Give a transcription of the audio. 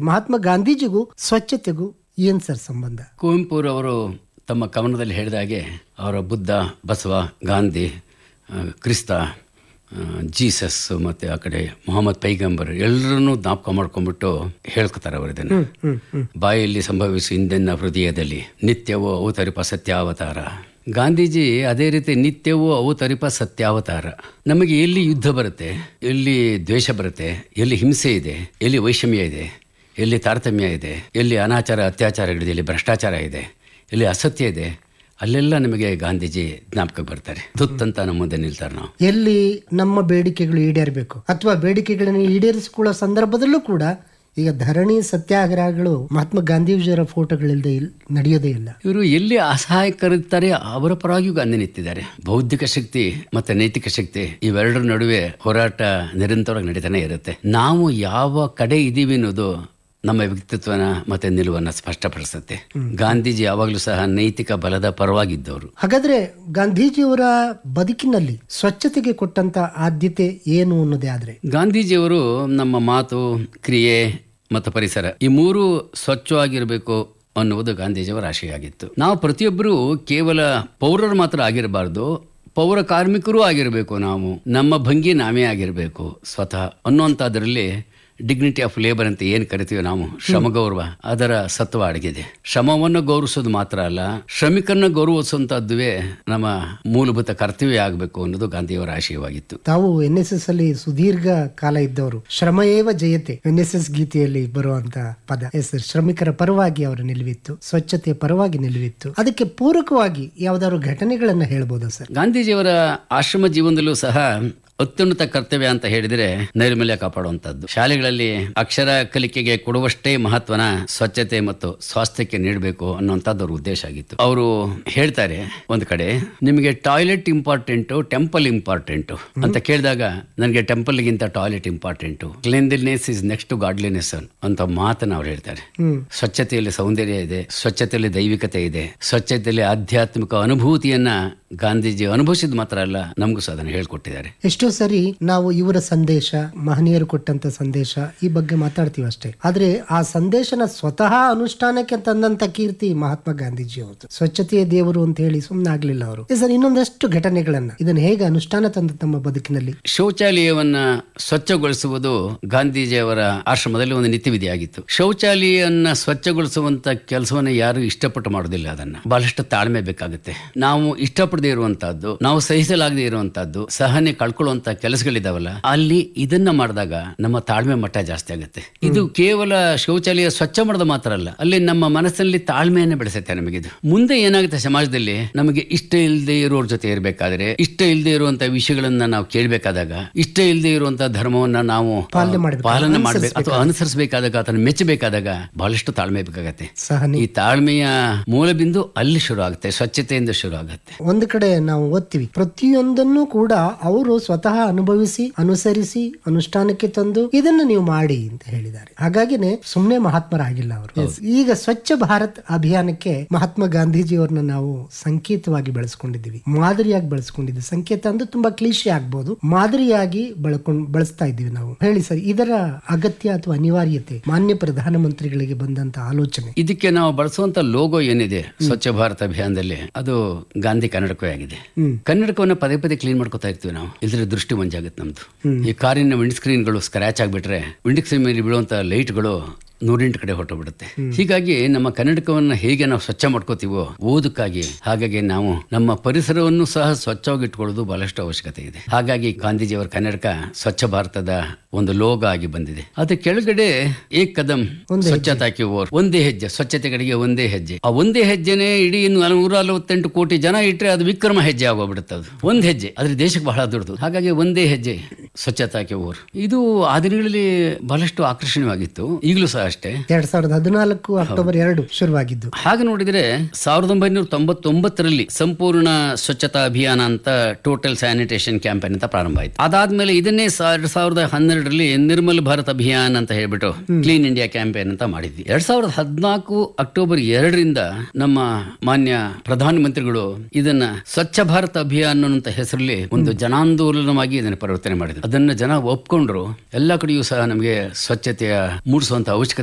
ಮಹಾತ್ಮ ಗಾಂಧೀಜಿಗೂ ಸ್ವಚ್ಛತೆಗೂ ಏನ್ ಸರ್ ಸಂಬಂಧ ಕುವೆಂಪುರವರು ತಮ್ಮ ಕವನದಲ್ಲಿ ಹೇಳಿದ ಹಾಗೆ ಅವರ ಬುದ್ಧ ಬಸವ ಗಾಂಧಿ ಆ, ಕ್ರಿಸ್ತ ಆ, ಜೀಸಸ್ ಮತ್ತು ಆ ಕಡೆ ಮೊಹಮ್ಮದ್ ಪೈಗಂಬರ್ ಎಲ್ಲರನ್ನೂ ಜ್ಞಾಪಕ ಮಾಡ್ಕೊಂಡ್ಬಿಟ್ಟು ಹೇಳ್ಕೊತಾರೆ ಅವರು ಇದನ್ನು ಬಾಯಲ್ಲಿ ಸಂಭವಿಸಿ ಹಿಂದೆನ್ನ ಹೃದಯದಲ್ಲಿ ನಿತ್ಯವೂ ಅವತರಿಪ ಸತ್ಯಾವತಾರ ಗಾಂಧೀಜಿ ಅದೇ ರೀತಿ ನಿತ್ಯವೂ ಅವತರಿಪ ಸತ್ಯಾವತಾರ ನಮಗೆ ಎಲ್ಲಿ ಯುದ್ಧ ಬರುತ್ತೆ ಎಲ್ಲಿ ದ್ವೇಷ ಬರುತ್ತೆ ಎಲ್ಲಿ ಹಿಂಸೆ ಇದೆ ಎಲ್ಲಿ ವೈಷಮ್ಯ ಇದೆ ಎಲ್ಲಿ ತಾರತಮ್ಯ ಇದೆ ಎಲ್ಲಿ ಅನಾಚಾರ ಅತ್ಯಾಚಾರಗಳಿದೆ ಎಲ್ಲಿ ಭ್ರಷ್ಟಾಚಾರ ಇದೆ ಎಲ್ಲಿ ಅಸತ್ಯ ಇದೆ ಅಲ್ಲೆಲ್ಲ ನಮಗೆ ಗಾಂಧೀಜಿ ಜ್ಞಾಪಕಕ್ಕೆ ಬರ್ತಾರೆ ತುತ್ತಂತ ನಮ್ಮ ಮುಂದೆ ನಿಲ್ತಾರೆ ನಾವು ಎಲ್ಲಿ ನಮ್ಮ ಬೇಡಿಕೆಗಳು ಈಡೇರಬೇಕು ಅಥವಾ ಬೇಡಿಕೆಗಳನ್ನು ಈಡೇರಿಸಿಕೊಳ್ಳೋ ಸಂದರ್ಭದಲ್ಲೂ ಕೂಡ ಈಗ ಧರಣಿ ಸತ್ಯಾಗ್ರಹಗಳು ಮಹಾತ್ಮ ಗಾಂಧೀಜಿಯವರ ಫೋಟೋಗಳಿಲ್ಲದೆ ಇಲ್- ನಡೆಯೋದೇ ಇಲ್ಲ ಇವರು ಎಲ್ಲಿ ಅಸಹಾಯಕರಿರ್ತಾರೆ ಅವರ ಪರವಾಗಿಯೂ ಗಾಂಧಿ ನಿಂತಿದ್ದಾರೆ ಬೌದ್ಧಿಕ ಶಕ್ತಿ ಮತ್ತೆ ನೈತಿಕ ಶಕ್ತಿ ಇವೆರಡರ ನಡುವೆ ಹೋರಾಟ ನಿರಂತರವಾಗಿ ನಡೀತಾನೆ ಇರುತ್ತೆ ನಾವು ಯಾವ ಕಡೆ ಇದ್ದೀವಿ ಅನ್ನೋದು ನಮ್ಮ ವ್ಯಕ್ತಿತ್ವನ ಮತ್ತೆ ನಿಲುವನ್ನ ಸ್ಪಷ್ಟಪಡಿಸುತ್ತೆ ಗಾಂಧೀಜಿ ಯಾವಾಗಲೂ ಸಹ ನೈತಿಕ ಬಲದ ಪರವಾಗಿದ್ದವರು ಹಾಗಾದ್ರೆ ಗಾಂಧೀಜಿಯವರ ಬದುಕಿನಲ್ಲಿ ಸ್ವಚ್ಛತೆಗೆ ಕೊಟ್ಟಂತ ಆದ್ಯತೆ ಏನು ಅನ್ನೋದೇ ಆದ್ರೆ ಗಾಂಧೀಜಿಯವರು ನಮ್ಮ ಮಾತು ಕ್ರಿಯೆ ಮತ್ತು ಪರಿಸರ ಈ ಮೂರು ಸ್ವಚ್ಛವಾಗಿರಬೇಕು ಅನ್ನುವುದು ಗಾಂಧೀಜಿಯವರ ಆಶಯ ಆಗಿತ್ತು ನಾವು ಪ್ರತಿಯೊಬ್ಬರೂ ಕೇವಲ ಪೌರರು ಮಾತ್ರ ಆಗಿರಬಾರ್ದು ಪೌರ ಕಾರ್ಮಿಕರೂ ಆಗಿರಬೇಕು ನಾವು ನಮ್ಮ ಭಂಗಿ ನಾವೇ ಆಗಿರಬೇಕು ಸ್ವತಃ ಅನ್ನುವಂಥದ್ರಲ್ಲಿ ಡಿಗ್ನಿಟಿ ಆಫ್ ಲೇಬರ್ ಅಂತ ಏನು ಕರಿತೀವಿ ನಾವು ಶ್ರಮ ಗೌರವ ಅದರ ಸತ್ವ ಅಡಗಿದೆ ಶ್ರಮವನ್ನು ಗೌರವಿಸೋದು ಮಾತ್ರ ಅಲ್ಲ ಶ್ರಮಿಕರನ್ನ ಗೌರವಿಸುವಂತದ್ದುವೇ ನಮ್ಮ ಮೂಲಭೂತ ಕರ್ತವ್ಯ ಆಗಬೇಕು ಅನ್ನೋದು ಗಾಂಧಿಯವರ ಆಶಯವಾಗಿತ್ತು ತಾವು ಎನ್ ಎಸ್ ಎಸ್ ಅಲ್ಲಿ ಸುದೀರ್ಘ ಕಾಲ ಇದ್ದವರು ಶ್ರಮ ಏವ ಜಯತೆ ಎನ್ ಎಸ್ ಎಸ್ ಗೀತೆಯಲ್ಲಿ ಬರುವಂತ ಪದ ಎಸ್ ಶ್ರಮಿಕರ ಪರವಾಗಿ ಅವರ ನಿಲುವಿತ್ತು ಸ್ವಚ್ಛತೆಯ ಪರವಾಗಿ ನಿಲುವಿತ್ತು ಅದಕ್ಕೆ ಪೂರಕವಾಗಿ ಯಾವ್ದಾದ್ರು ಘಟನೆಗಳನ್ನ ಹೇಳ್ಬೋದಾ ಸರ್ ಗಾಂಧೀಜಿಯವರ ಆಶ್ರಮ ಜೀವನದಲ್ಲೂ ಸಹ ಅತ್ಯುನ್ನತ ಕರ್ತವ್ಯ ಅಂತ ಹೇಳಿದ್ರೆ ನೈರ್ಮಲ್ಯ ಕಾಪಾಡುವಂತದ್ದು ಶಾಲೆಗಳಲ್ಲಿ ಅಕ್ಷರ ಕಲಿಕೆಗೆ ಕೊಡುವಷ್ಟೇ ಮಹತ್ವನ ಸ್ವಚ್ಛತೆ ಮತ್ತು ಸ್ವಾಸ್ಥ್ಯಕ್ಕೆ ನೀಡಬೇಕು ಅನ್ನುವಂಥದ್ದು ಅವ್ರ ಉದ್ದೇಶ ಆಗಿತ್ತು ಅವರು ಹೇಳ್ತಾರೆ ಒಂದ್ ಕಡೆ ನಿಮಗೆ ಟಾಯ್ಲೆಟ್ ಇಂಪಾರ್ಟೆಂಟು ಟೆಂಪಲ್ ಇಂಪಾರ್ಟೆಂಟು ಅಂತ ಕೇಳಿದಾಗ ನನಗೆ ಟೆಂಪಲ್ಗಿಂತ toilet important cleanliness is next to godliness ಅಂತ ಮಾತನ್ನ ಅವ್ರು ಹೇಳ್ತಾರೆ ಸ್ವಚ್ಛತೆಯಲ್ಲಿ ಸೌಂದರ್ಯ ಇದೆ ಸ್ವಚ್ಛತೆಯಲ್ಲಿ ದೈವಿಕತೆ ಇದೆ ಸ್ವಚ್ಛತೆಯಲ್ಲಿ ಆಧ್ಯಾತ್ಮಿಕ ಅನುಭೂತಿಯನ್ನ ಗಾಂಧೀಜಿ ಅನುಭವಿಸಿದ ಮಾತ್ರ ಅಲ್ಲ ನಮಗೂ ಸಹ ಅದನ್ನು ಹೇಳ್ಕೊಟ್ಟಿದ್ದಾರೆ ಎಷ್ಟೋ ಸರಿ ನಾವು ಇವರ ಸಂದೇಶ ಮಹನೀಯರು ಕೊಟ್ಟಂತ ಸಂದೇಶ ಈ ಬಗ್ಗೆ ಮಾತಾಡ್ತೀವಿ ಅಷ್ಟೇ ಆದ್ರೆ ಆ ಸಂದೇಶನ ಸ್ವತಃ ಅನುಷ್ಠಾನಕ್ಕೆ ತಂದಂತ ಕೀರ್ತಿ ಮಹಾತ್ಮ ಗಾಂಧೀಜಿ ಅವರದು ಸ್ವಚ್ಛತೆಯ ದೇವರು ಅಂತ ಹೇಳಿ ಸುಮ್ಮನೆ ಆಗ್ಲಿಲ್ಲ ಅವರು ಸರ್ ಇನ್ನೊಂದಷ್ಟು ಘಟನೆಗಳನ್ನ ಇದನ್ನ ಹೇಗೆ ಅನುಷ್ಠಾನ ತಂದ ತಮ್ಮ ಬದುಕಿನಲ್ಲಿ ಶೌಚಾಲಯವನ್ನ ಸ್ವಚ್ಛಗೊಳಿಸುವುದು ಗಾಂಧೀಜಿಯವರ ಆಶ್ರಮದಲ್ಲಿ ಒಂದು ನಿತ್ಯವಿಧಿಯಾಗಿತ್ತು ಶೌಚಾಲಯವನ್ನ ಸ್ವಚ್ಛಗೊಳಿಸುವಂತ ಕೆಲಸವನ್ನ ಯಾರು ಇಷ್ಟಪಟ್ಟು ಮಾಡೋದಿಲ್ಲ ಅದನ್ನ ಬಹಳಷ್ಟು ತಾಳ್ಮೆ ಬೇಕಾಗುತ್ತೆ ನಾವು ಇಷ್ಟಪಡದೇ ಇರುವಂತಹದ್ದು ನಾವು ಸಹಿಸಲಾಗದೇ ಇರುವಂತಹದ್ದು ಸಹನೆ ಕಳ್ಕೊಳ್ಳುವಂತ ಕೆಲಸಗಳಿದಾವಲ್ಲ ಅಲ್ಲಿ ಇದನ್ನ ಮಾಡಿದಾಗ ನಮ್ಮ ತಾಳ್ಮೆ ಮಟ್ಟ ಜಾಸ್ತಿ ಆಗುತ್ತೆ ಇದು ಕೇವಲ ಶೌಚಾಲಯ ಸ್ವಚ್ಛ ಮಾಡೋದು ಮಾತ್ರ ಅಲ್ಲ ಅಲ್ಲಿ ನಮ್ಮ ಮನಸ್ಸಿನಲ್ಲಿ ತಾಳ್ಮೆಯನ್ನು ಬೆಳೆಸುತ್ತೆ ನಮಗಿದು ಮುಂದೆ ಏನಾಗುತ್ತೆ ಸಮಾಜದಲ್ಲಿ ನಮಗೆ ಇಷ್ಟ ಇಲ್ಲದೆ ಇರೋರ ಜೊತೆ ಇರಬೇಕಾದ್ರೆ ಇಷ್ಟ ಇಲ್ಲದೆ ಇರುವಂತ ವಿಷಯಗಳನ್ನ ನಾವು ಕೇಳಬೇಕಾದಾಗ ಇಷ್ಟ ಇಲ್ಲದೆ ಇರುವಂತ ಧರ್ಮವನ್ನ ನಾವು ಪಾಲನೆ ಮಾಡ್ಬೇಕು. ಪಾಲನೆ ಮಾಡಬೇಕು ಅಥವಾ ಅನುಸರಿಸಬೇಕಾದಾಗ ಅದನ್ನು ಮೆಚ್ಚಬೇಕಾದಾಗ ಬಹಳಷ್ಟು ತಾಳ್ಮೆ ಬೇಕಾಗತ್ತೆ ಸಹನೆ ಈ ತಾಳ್ಮೆಯ ಮೂಲ ಬಿಂದು ಅಲ್ಲಿ ಶುರು ಆಗುತ್ತೆ ಸ್ವಚ್ಛತೆಯಿಂದ ಶುರು ಆಗುತ್ತೆ ಒಂದು ಕಡೆ ನಾವು ಓದ್ತೀವಿ ಪ್ರತಿಯೊಂದನ್ನು ಕೂಡ ಅವರು ಸ್ವತಃ ಅನುಭವಿಸಿ ಅನುಸರಿಸಿ ಅನುಷ್ಠಾನಕ್ಕೆ ತಂದು ಇದನ್ನ ನೀವು ಮಾಡಿ ಅಂತ ಹೇಳಿದ್ದಾರೆ ಹಾಗಾಗಿನೇ ಸುಮ್ಮನೆ ಮಹಾತ್ಮರಾಗಿಲ್ಲ ಅವರು ಈಗ ಸ್ವಚ್ಛ ಭಾರತ್ ಅಭಿಯಾನಕ್ಕೆ ಮಹಾತ್ಮ ಗಾಂಧೀಜಿ ಅವ್ರನ್ನ ನಾವು ಸಂಕೇತವಾಗಿ ಬೆಳೆಸ್ಕೊಂಡಿದ್ದೀವಿ ಮಾದರಿಯಾಗಿ ಬೆಳೆಸ್ಕೊಂಡಿದ್ದೀವಿ ಸಂಕೇತ ಅಂದ್ರೆ ತುಂಬಾ ಕ್ಲೀಶೆ ಆಗ್ಬೋದು ಮಾದರಿಯಾಗಿ ಬಳಕೊಂಡ್ ಬಳಸ್ತಾ ಇದ್ದೀವಿ ನಾವು ಹೇಳಿ ಸರ್ ಇದರ ಅಗತ್ಯ ಅಥವಾ ಅನಿವಾರ್ಯತೆ ಮಾನ್ಯ ಪ್ರಧಾನಮಂತ್ರಿಗಳಿಗೆ ಬಂದಂತ ಆಲೋಚನೆ ಇದಕ್ಕೆ ನಾವು ಬಳಸುವಂತ ಲೋಗೋ ಏನಿದೆ ಸ್ವಚ್ಛ ಭಾರತ ಅಭಿಯಾನದಲ್ಲಿ ಅದು ಗಾಂಧಿ ಕನ್ನಡಕವೇ ಆಗಿದೆ ಕನ್ನಡಕವನ್ನ ಪದೇ ಪದೇ ಕ್ಲೀನ್ ಮಾಡ್ಕೊತಾ ಇರ್ತೀವಿ ನಾವು ಇಲ್ದ್ರೆ ದೃಷ್ಟಿ ಮಂಜಾಗುತ್ತೆ ನಮ್ದು ಈ ಕಾರಿನ ವಿಂಡ್ ಸ್ಕ್ರೀನ್ಗಳು ಸ್ಕ್ರಾಚ್ ಆಗ್ಬಿಟ್ರೆ ವಿಂಡ್ ಸ್ಕ್ರೀನ್ ಮೇಲೆ ಬೀಳುವಂತ ಲೈಟ್ಗಳು ನೂರೆಂಟು ಕಡೆ ಹೊರಟೋಗ್ಬಿಡುತ್ತೆ ಹೀಗಾಗಿ ನಮ್ಮ ಕನ್ನಡಕವನ್ನ ಹೇಗೆ ನಾವು ಸ್ವಚ್ಛ ಮಾಡ್ಕೋತೀವೋ ಓದಕ್ಕಾಗಿ ಹಾಗಾಗಿ ನಾವು ನಮ್ಮ ಪರಿಸರವನ್ನು ಸಹ ಸ್ವಚ್ಛವಾಗಿ ಇಟ್ಕೊಳ್ಳೋದು ಬಹಳಷ್ಟು ಅವಶ್ಯಕತೆ ಇದೆ ಹಾಗಾಗಿ ಗಾಂಧೀಜಿಯವರ ಕನ್ನಡಕ ಸ್ವಚ್ಛ ಭಾರತದ ಒಂದು ಲೋಗ ಆಗಿ ಬಂದಿದೆ ಅದ್ರ ಕೆಳಗಡೆ ಏಕ್ ಕದಂ ಸ್ವಚ್ಛತಾ ಕಿ ಓರ್ ಒಂದೇ ಹೆಜ್ಜೆ ಸ್ವಚ್ಛತೆ ಕಡೆಗೆ ಒಂದೇ ಹೆಜ್ಜೆ ಆ ಒಂದೇ ಹೆಜ್ಜೆನೆ ಇಡೀ ನೂರ ನಲವತ್ತೆಂಟು ಕೋಟಿ ಜನ ಇಟ್ಟರೆ ಅದು ವಿಕ್ರಮ ಹೆಜ್ಜೆ ಆಗೋಗ್ಬಿಡುತ್ತೆ ಅದು ಒಂದ್ ಹೆಜ್ಜೆ ಅದ್ರ ದೇಶಕ್ಕೆ ಬಹಳ ದೊಡ್ಡದು ಹಾಗಾಗಿ ಒಂದೇ ಹೆಜ್ಜೆ ಸ್ವಚ್ಛತಾಕೆ ಓರ್ ಇದು ಆ ದಿನಗಳಲ್ಲಿ ಬಹಳಷ್ಟು ಆಕರ್ಷಣೀಯವಾಗಿತ್ತು ಈಗಲೂ ಸಹ ಅಷ್ಟೇ ಎರಡ್ ಸಾವಿರದ ಹದಿನಾಲ್ಕು ಅಕ್ಟೋಬರ್ ಎರಡು ಶುರುವಾಗಿದ್ದು ಹಾಗೆ ನೋಡಿದ್ರೆ ಸಾವಿರದ ಒಂಬೈನೂರ ತೊಂಬತ್ತೊಂಬತ್ತರಲ್ಲಿ ಸಂಪೂರ್ಣ ಸ್ವಚ್ಛತಾ ಅಭಿಯಾನ ಅಂತ ಟೋಟಲ್ ಸ್ಯಾನಿಟೇಷನ್ ಕ್ಯಾಂಪೇನ್ ಅಂತ ಪ್ರಾರಂಭ ಆಯ್ತು ಅದಾದ್ಮೇಲೆ ಇದನ್ನೇ ಎರಡ್ ಸಾವಿರದ ಹನ್ನೆರಡರಲ್ಲಿ ನಿರ್ಮಲ್ ಭಾರತ್ ಅಭಿಯಾನ್ ಅಂತ ಹೇಳ್ಬಿಟ್ಟು ಕ್ಲೀನ್ ಇಂಡಿಯಾ ಕ್ಯಾಂಪೇನ್ ಅಂತ ಮಾಡಿದ್ವಿ ಎರಡ್ ಸಾವಿರದ ಹದಿನಾಲ್ಕು ಅಕ್ಟೋಬರ್ ಎರಡರಿಂದ ನಮ್ಮ ಮಾನ್ಯ ಪ್ರಧಾನಮಂತ್ರಿಗಳು ಇದನ್ನ ಸ್ವಚ್ಛ ಭಾರತ್ ಅಭಿಯಾನ್ ಅನ್ನುವಂತ ಹೆಸರಲ್ಲಿ ಒಂದು ಜನಾಂದೋಲನವಾಗಿ ಇದನ್ನು ಪರಿವರ್ತನೆ ಮಾಡಿದ್ರು ಅದನ್ನ ಜನ ಒಪ್ಕೊಂಡ್ರು ಎಲ್ಲ ಕಡೆಯೂ ಸಹ ನಮಗೆ ಸ್ವಚ್ಛತೆಯ ಮೂಡಿಸುವಂತ ಅವಶ್ಯಕತೆ